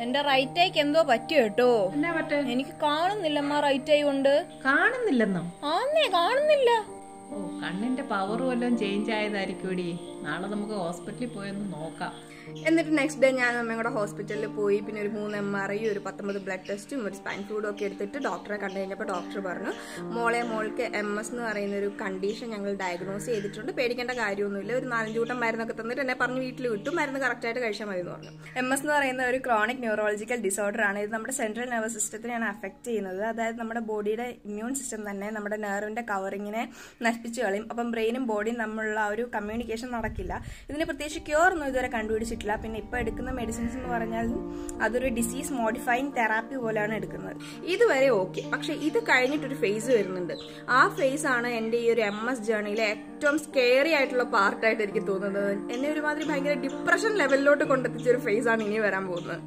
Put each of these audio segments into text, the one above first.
എന്റെ റൈറ്റ് ഐക്ക് എന്തോ പറ്റി കേട്ടോ എന്നാ പറ്റേ എനിക്ക് കാണുന്നില്ലമ്മ റൈറ്റ് ഐ കൊണ്ട് കാണുന്നില്ലെന്നോ ആന്നേ കാണുന്നില്ല ഓ കണ്ണിന്റെ പവർ വല്ലതും ചേഞ്ച് ആയതായിരിക്കും നാളെ നമുക്ക് ഹോസ്പിറ്റലിൽ പോയൊന്ന് നോക്കാം എന്നിട്ട് നെക്സ്റ്റ് ഡേ ഞാൻ അമ്മയും കൂടെ ഹോസ്പിറ്റലിൽ പോയി പിന്നെ ഒരു മൂന്ന് എം ആർ ഐ ഒരു പത്തൊമ്പത് ബ്ലഡ് ടെസ്റ്റും ഒരു സ്പൈൻ ഫ്ലൂഡും ഒക്കെ എടുത്തിട്ട് ഡോക്ടറെ കണ്ടു കഴിഞ്ഞപ്പോൾ ഡോക്ടർ പറഞ്ഞു മോളെ മോൾക്ക് എം എസ് എന്ന് പറയുന്ന ഒരു കണ്ടീഷൻ ഞങ്ങൾ ഡയഗ്നോസ് ചെയ്തിട്ടുണ്ട് പേടിക്കേണ്ട കാര്യമൊന്നുമില്ല ഒരു നാലഞ്ച് കൂട്ടം മരുന്നൊക്കെ തന്നിട്ട് എന്നെ പറഞ്ഞ് വീട്ടിൽ വിട്ടു മരുന്ന് കറക്റ്റായിട്ട് കഴിച്ചാൽ മതി എന്ന് പറഞ്ഞു എം എസ് എന്ന് പറയുന്ന ഒരു ക്രോണിക് ന്യൂറോളജിക്കൽ ഡിസോർഡർ ആണ് ഇത് നമ്മുടെ സെൻട്രൽ നെർവസ് സിസ്റ്റത്തിനെയാണ് അഫക്റ്റ് ചെയ്യുന്നത് അതായത് നമ്മുടെ ബോഡിയുടെ ഇമ്മ്യൂൺ സിസ്റ്റം തന്നെ നമ്മുടെ നെർവിന്റെ കവറിങ്ങിനെ നശിപ്പിച്ച് കളയും അപ്പം ബ്രെയിനും ബോഡിയും തമ്മിലുള്ള ആ ഒരു കമ്മ്യൂണിക്കേഷൻ നടക്കില്ല ഇതിന് പ്രത്യേകിച്ച് ക്യൂർ ഒന്നും ഇതുവരെ കണ്ടുപിടിച്ചിട്ടില്ല പിന്നെ ഇപ്പൊ എടുക്കുന്ന മെഡിസിൻസ് എന്ന് പറഞ്ഞാൽ അതൊരു ഡിസീസ് മോഡിഫൈങ് തെറാപ്പി പോലെയാണ് എടുക്കുന്നത് ഇതുവരെ ഓക്കെ പക്ഷെ ഇത് കഴിഞ്ഞിട്ടൊരു ഫേസ് വരുന്നുണ്ട് ആ ഫേസ് ആണ് എന്റെ ഈ ഒരു എം എസ് ജേർണിയിലെ ഏറ്റവും സ്കെയറി ആയിട്ടുള്ള പാർട്ടായിട്ട് എനിക്ക് തോന്നുന്നത് എന്നെ ഒരുമാതിരി ഭയങ്കര ഡിപ്രഷൻ ലെവലിലോട്ട് കൊണ്ടെത്തിച്ച ഒരു ഫേസ് ആണ് ഇനി വരാൻ പോകുന്നത്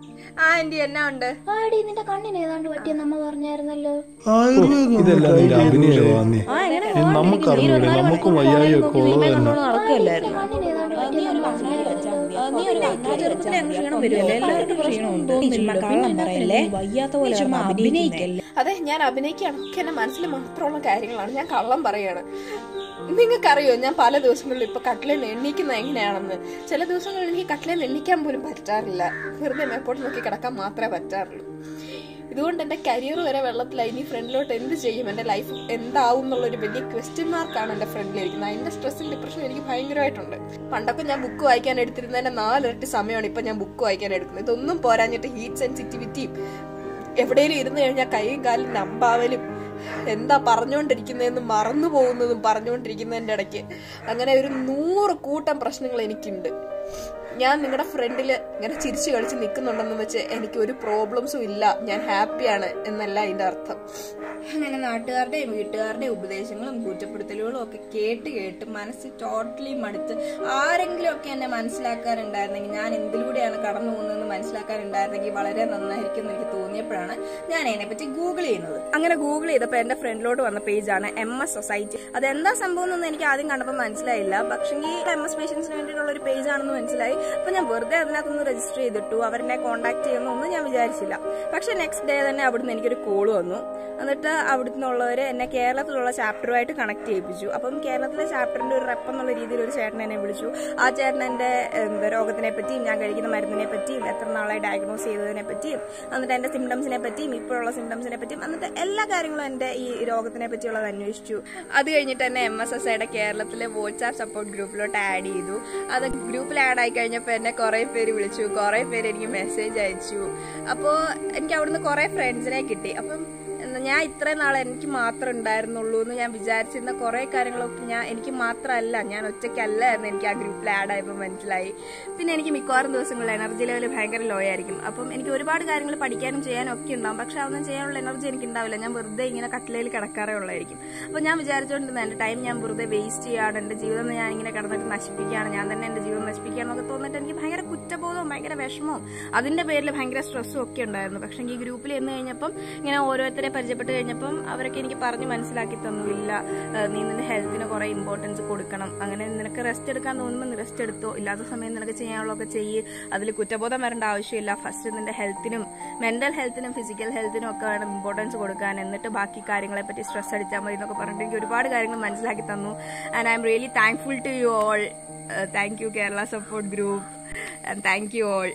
ആ ആന്റി എന്നാ ഉണ്ട് ആടി നിന്റെ കണ്ണിന് ഏതാണ്ട് പറ്റിയെന്ന് അമ്മ പറഞ്ഞായിരുന്നല്ലോ ഇതെല്ലാം നിന്റെ അഭിനയമാന്നേ നമുക്കറിഞ്ഞൂടെ നമുക്കും വയ്യായി ഒക്കെ ഉള്ളത് തന്നെ നടക്കല്ലായിരുന്നു കണ്ണിന് ഏതാണ്ട് പറ്റിയെന്ന് അമ്മ പറഞ്ഞായിരുന്നല്ലോ നീ ഒരു ചെറുപ്പത്തിൽ അങ്ങ് ക്ഷീണം വരുമല്ലേ എല്ലാവർക്കും ക്ഷീണമുണ്ട് ചുമ്മാ കള്ളം പറയല്ലേ വയ്യാത്ത പോലെ അഭിനയിക്കല്ലേ അതെ ഞാൻ അഭിനയിക്കുകയാണ് ഒക്കെ എന്റെ മനസ്സിൽ മാത്രമുള്ള കാര്യങ്ങളാണ് ഞാൻ കള്ളം പറയാണ് നിങ്ങൾക്കറിയോ ഞാൻ പല ദിവസങ്ങളിലും ഇപ്പൊ കട്ടിലേന്ന് എണ്ണീക്കുന്നത് എങ്ങനെയാണെന്ന് ചില ദിവസങ്ങളിൽ എനിക്ക് കട്ടിലേന്ന് എണ്ണിക്കാൻ പോലും പറ്റാറില്ല വെറുതെ മേപ്പോട്ട് നോക്കി കിടക്കാൻ മാത്രമേ പറ്റാറുള്ളൂ ഇതുകൊണ്ട് എന്റെ കരിയർ വരെ വെള്ളത്തിലായി ഇനി ഫ്രണ്ടിലോട്ട് എന്ത് ചെയ്യും എന്റെ ലൈഫ് എന്താവും എന്നുള്ളൊരു വലിയ ക്വസ്റ്റ്യൻ മാർക്കാണ് എന്റെ ഫ്രണ്ടിലിരിക്കുന്നത് അതിന്റെ സ്ട്രെസ്സും ഡിപ്രഷനും എനിക്ക് ഭയങ്കരമായിട്ടുണ്ട് പണ്ടൊക്കെ ഞാൻ ബുക്ക് വായിക്കാൻ എടുത്തിരുന്നതിന്റെ നാലിരട്ടി സമയമാണ് ഇപ്പൊ ഞാൻ ബുക്ക് വായിക്കാൻ എടുക്കുന്നത് ഇതൊന്നും പോരാഞ്ഞിട്ട് ഹീറ്റ് സെൻസിറ്റിവിറ്റിയും എവിടെയെങ്കിലും ഇരുന്ന് കഴിഞ്ഞാൽ കൈയും കാലും നമ്പാവലും എന്താ പറഞ്ഞുകൊണ്ടിരിക്കുന്നതെന്ന് മറന്നു പോകുന്നതും പറഞ്ഞുകൊണ്ടിരിക്കുന്നതിന്റെ ഇടയ്ക്ക് അങ്ങനെ ഒരു നൂറ് കൂട്ടം പ്രശ്നങ്ങൾ എനിക്കുണ്ട് ഞാൻ നിങ്ങളുടെ ഫ്രണ്ടിൽ ഇങ്ങനെ ചിരിച്ചു കളിച്ച് നിൽക്കുന്നുണ്ടെന്ന് വെച്ച് എനിക്ക് ഒരു പ്രോബ്ലംസും ഇല്ല ഞാൻ ഹാപ്പിയാണ് എന്നല്ല അതിന്റെ അർത്ഥം അങ്ങനെ നാട്ടുകാരുടെയും വീട്ടുകാരുടെയും ഉപദേശങ്ങളും കുറ്റപ്പെടുത്തലുകളും ഒക്കെ കേട്ട് കേട്ട് മനസ്സ് ടോട്ടലി മടുത്ത് ആരെങ്കിലും ഒക്കെ എന്നെ മനസ്സിലാക്കാനുണ്ടായിരുന്നെങ്കിൽ ഞാൻ എന്തിലൂടെയാണ് കടന്നു പോകുന്നതെന്ന് മനസ്സിലാക്കാനുണ്ടായിരുന്നെങ്കിൽ വളരെ നന്നായിരിക്കും എന്ന് എനിക്ക് തോന്നിയപ്പോഴാണ് ഞാൻ അതിനെപ്പറ്റി ഗൂഗിൾ ചെയ്യുന്നത് അങ്ങനെ ഗൂഗിൾ ചെയ്തപ്പോൾ എന്റെ ഫ്രണ്ടിലോട്ട് വന്ന പേജാണ് എം എസ് സൊസൈറ്റി അതെന്താ സംഭവം എന്നൊന്നും എനിക്ക് ആദ്യം കണ്ടപ്പോൾ മനസ്സിലായില്ല പക്ഷെങ്കിൽ എം എസ് പേഷ്യൻസിന് വേണ്ടിയിട്ടുള്ള ഒരു പേജ് ആണെന്ന് മനസ്സിലായി അപ്പൊ ഞാൻ വെറുതെ അതിനകത്തൊന്ന് രജിസ്റ്റർ ചെയ്തിട്ടു അവരെന്നെ കോൺടാക്ട് ചെയ്യുന്നൊന്നും ഞാൻ വിചാരിച്ചില്ല പക്ഷെ നെക്സ്റ്റ് ഡേ തന്നെ അവിടുന്ന് എനിക്കൊരു കോൾ വന്നു എന്നിട്ട് അവിടുന്നുള്ളവര് എന്നെ കേരളത്തിലുള്ള ചാപ്റ്ററുമായിട്ട് കണക്ട് ചെയ്യിപ്പിച്ചു അപ്പം കേരളത്തിലെ ചാപ്റ്ററിന്റെ ഒരു റെപ്പ് എന്നുള്ള രീതിയിൽ ഒരു ചേട്ടൻ എന്നെ വിളിച്ചു ആ ചേട്ടൻ എന്റെ എന്താ, രോഗത്തിനെ പറ്റിയും ഞാൻ കഴിക്കുന്ന മരുന്നിനെ പറ്റിയും എത്ര നാളായി ഡയഗ്നോസ് ചെയ്തതിനെ പറ്റിയും എന്നിട്ട് എന്റെ സിംറ്റംസിനെ പറ്റിയും ഇപ്പോഴുള്ള സിംറ്റംസിനെ പറ്റിയും എന്നിട്ട് എല്ലാ കാര്യങ്ങളും എന്റെ ഈ രോഗത്തിനെ പറ്റിയുള്ളത് അന്വേഷിച്ചു അത് കഴിഞ്ഞിട്ട് തന്നെ എം എസ് എസ് ഐയുടെ കേരളത്തിലെ വാട്സാപ്പ് സപ്പോർട്ട് ഗ്രൂപ്പിലോട്ട് ആഡ് ചെയ്തു അത് ഗ്രൂപ്പിൽ ആഡ് ആയി കഴിഞ്ഞപ്പോൾ എന്നെ കുറെ പേര് വിളിച്ചു കുറെ പേര് എനിക്ക് മെസ്സേജ് അയച്ചു അപ്പോൾ എനിക്ക് അവിടുന്ന് കുറെ ഫ്രണ്ട്സിനെ കിട്ടി അപ്പം എന്താ ഞാൻ ഇത്രയും നാൾ എനിക്ക് മാത്രം ഉണ്ടായിരുന്നുള്ളൂ എന്ന് ഞാൻ വിചാരിച്ചിരുന്ന കുറെ കാര്യങ്ങളൊക്കെ ഞാൻ എനിക്ക് മാത്രമല്ല ഞാൻ ഒറ്റയ്ക്കല്ല എന്ന് എനിക്ക് ആ ഗ്രൂപ്പിൽ ആഡ് ആയപ്പോൾ മനസ്സിലായി പിന്നെ എനിക്ക് മിക്കവാറും ദിവസങ്ങളിൽ എനർജി ലെവൽ ഭയങ്കര ലോ ആയിരിക്കും അപ്പം എനിക്ക് ഒരുപാട് കാര്യങ്ങൾ പഠിക്കാനും ചെയ്യാനും ഒക്കെ ഉണ്ടാവും പക്ഷെ അതൊന്നും ചെയ്യാനുള്ള എനർജി എനിക്ക് ഉണ്ടാവില്ല ഞാൻ വെറുതെ ഇങ്ങനെ കട്ടിലയിൽ കിടക്കാറേ ഉള്ളായിരിക്കും അപ്പോൾ ഞാൻ വിചാരിച്ചുകൊണ്ടിരുന്ന എൻ്റെ ടൈം ഞാൻ വെറുതെ വേസ്റ്റ് ചെയ്യാണ് എൻ്റെ ജീവിതം ഞാൻ ഇങ്ങനെ കിടന്നിട്ട് നശിപ്പിക്കുകയാണ് ഞാൻ തന്നെ എൻ്റെ ജീവിതം നശിപ്പിക്കുകയാണെന്നൊക്കെ തോന്നിട്ട് എനിക്ക് ഭയങ്കര കുറ്റബോധവും ഭയങ്കര വിഷമവും അതിന്റെ പേരിൽ ഭയങ്കര സ്ട്രെസ്സും ഒക്കെ ഉണ്ടായിരുന്നു പക്ഷേ ഈ ഗ്രൂപ്പിൽ എന്ന് കഴിഞ്ഞപ്പം ഇങ്ങനെ ഓരോരുത്തരെ പരിചയപ്പെട്ട് കഴിഞ്ഞപ്പം അവരൊക്കെ എനിക്ക് പറഞ്ഞ് മനസ്സിലാക്കി തന്നു ഇല്ല ഏഹ് നീ നിന്റെ ഹെൽത്തിന് കുറെ ഇമ്പോർട്ടൻസ് കൊടുക്കണം അങ്ങനെ നിനക്ക് റെസ്റ്റ് എടുക്കാൻ തോന്നുമ്പോൾ നീ റെസ്റ്റ് എടുത്തോ ഇല്ലാത്ത സമയം നിനക്ക് ചെയ്യാനുള്ളതൊക്കെ ചെയ്യ് അതിൽ കുറ്റബോധം വരേണ്ട ആവശ്യമില്ല ഫസ്റ്റ് നിന്റെ ഹെൽത്തിനും മെന്റൽ ഹെൽത്തിനും ഫിസിക്കൽ ഹെൽത്തിനും ഒക്കെ വേണം ഇമ്പോർട്ടൻസ് കൊടുക്കാൻ എന്നിട്ട് ബാക്കി കാര്യങ്ങളെ പറ്റി സ്ട്രെസ് അടിച്ചാൽ മതി എന്നൊക്കെ പറഞ്ഞിട്ട് എനിക്ക് ഒരുപാട് കാര്യങ്ങൾ മനസ്സിലാക്കി തന്നു and I'm really thankful to you all thank you Kerala support group and thank you all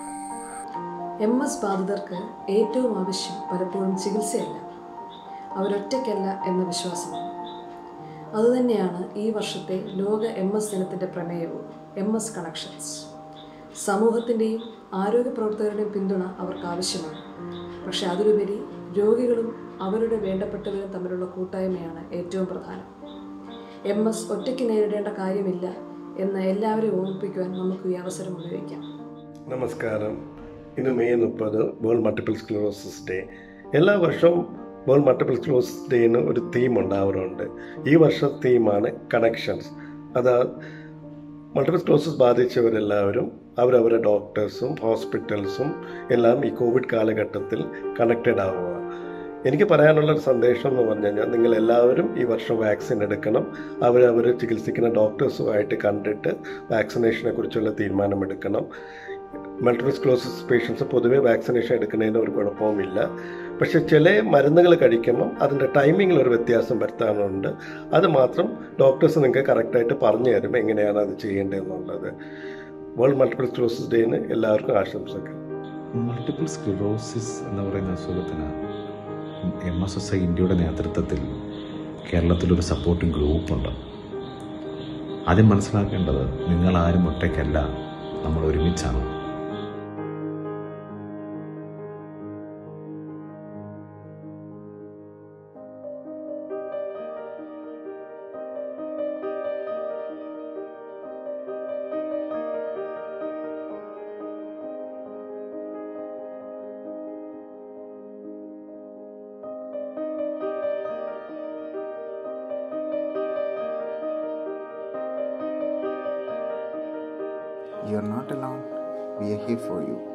M S ബാധിതർക്ക് ഏറ്റവും ആവശ്യം പലപ്പോഴും ചികിത്സയല്ല അവരൊറ്റയ്ക്കല്ല എന്ന വിശ്വാസമാണ് അതുതന്നെയാണ് ഈ വർഷത്തെ ലോക എം എസ് ദിനത്തിൻ്റെ പ്രമേയവും എം എസ് കണക്ഷൻസ് സമൂഹത്തിൻ്റെയും ആരോഗ്യ പ്രവർത്തകരുടെയും പിന്തുണ അവർക്ക് ആവശ്യമാണ് പക്ഷെ അതിലുപരി രോഗികളും അവരുടെ വേണ്ടപ്പെട്ടവരും തമ്മിലുള്ള കൂട്ടായ്മയാണ് ഏറ്റവും പ്രധാനം എം എസ് ഒറ്റയ്ക്ക് നേരിടേണ്ട കാര്യമില്ല എന്ന് എല്ലാവരെയും ഓർമ്മിപ്പിക്കുവാൻ നമുക്ക് ഈ അവസരം ഉപയോഗിക്കാം നമസ്കാരം ഇന്ന് മെയ് മുപ്പത് വേൾഡ് മൾട്ടിപ്പിൾ സ്ക്ലോറോസിസ് ഡേ എല്ലാ വർഷവും വേൾഡ് മൾട്ടിപ്പിൾ സ്ക്ലോറോസിസ് ഡേന് ഒരു തീം ഉണ്ടാവാറുണ്ട് ഈ വർഷം തീമാണ് കണക്ഷൻസ് അത് മൾട്ടിപ്പിൾ സ്ക്ലോറോസിസ് ബാധിച്ചവരെല്ലാവരും അവരവരുടെ ഡോക്ടേഴ്സും ഹോസ്പിറ്റൽസും എല്ലാം ഈ കോവിഡ് കാലഘട്ടത്തിൽ കണക്റ്റഡ് ആവുക എനിക്ക് പറയാനുള്ള ഒരു സന്ദേശം എന്ന് പറഞ്ഞു കഴിഞ്ഞാൽ നിങ്ങൾ എല്ലാവരും ഈ വർഷം വാക്സിൻ എടുക്കണം അവരവർ ചികിത്സിക്കുന്ന ഡോക്ടേഴ്സുമായിട്ട് കണ്ടിട്ട് വാക്സിനേഷനെ കുറിച്ചുള്ള തീരുമാനമെടുക്കണം മൾട്ടിപ്പിൾ സ്ക്ലോസിസ് പേഷ്യൻസ് പൊതുവേ വാക്സിനേഷൻ എടുക്കുന്നതിന് ഒരു കുഴപ്പവുമില്ല പക്ഷെ ചില മരുന്നുകൾ കഴിക്കുമ്പം അതിൻ്റെ ടൈമിങ്ങിൽ ഒരു വ്യത്യാസം വരുത്താനുണ്ട് അത് മാത്രം ഡോക്ടേഴ്സ് നിങ്ങൾക്ക് കറക്റ്റായിട്ട് പറഞ്ഞു തരും എങ്ങനെയാണ് അത് ചെയ്യേണ്ടതെന്നുള്ളത് വേൾഡ് മൾട്ടിപ്പിൾ സ്ക്ലോസിസ് ഡേന് എല്ലാവർക്കും ആശംസകൾ മൾട്ടിപ്പിൾ സ്ക്ലിറോസിസ് എന്ന് പറയുന്ന അസുഖത്തിന് എം എസ് എസ് ഐ ഇന്ത്യയുടെ നേതൃത്വത്തിൽ കേരളത്തിലൊരു സപ്പോർട്ടിംഗ് ഗ്രൂപ്പുണ്ട് ആദ്യം മനസ്സിലാക്കേണ്ടത് നിങ്ങൾ ആരും ഒറ്റയ്ക്കല്ല നമ്മൾ ഒരുമിച്ചാണ് You're not alone. We are here for you.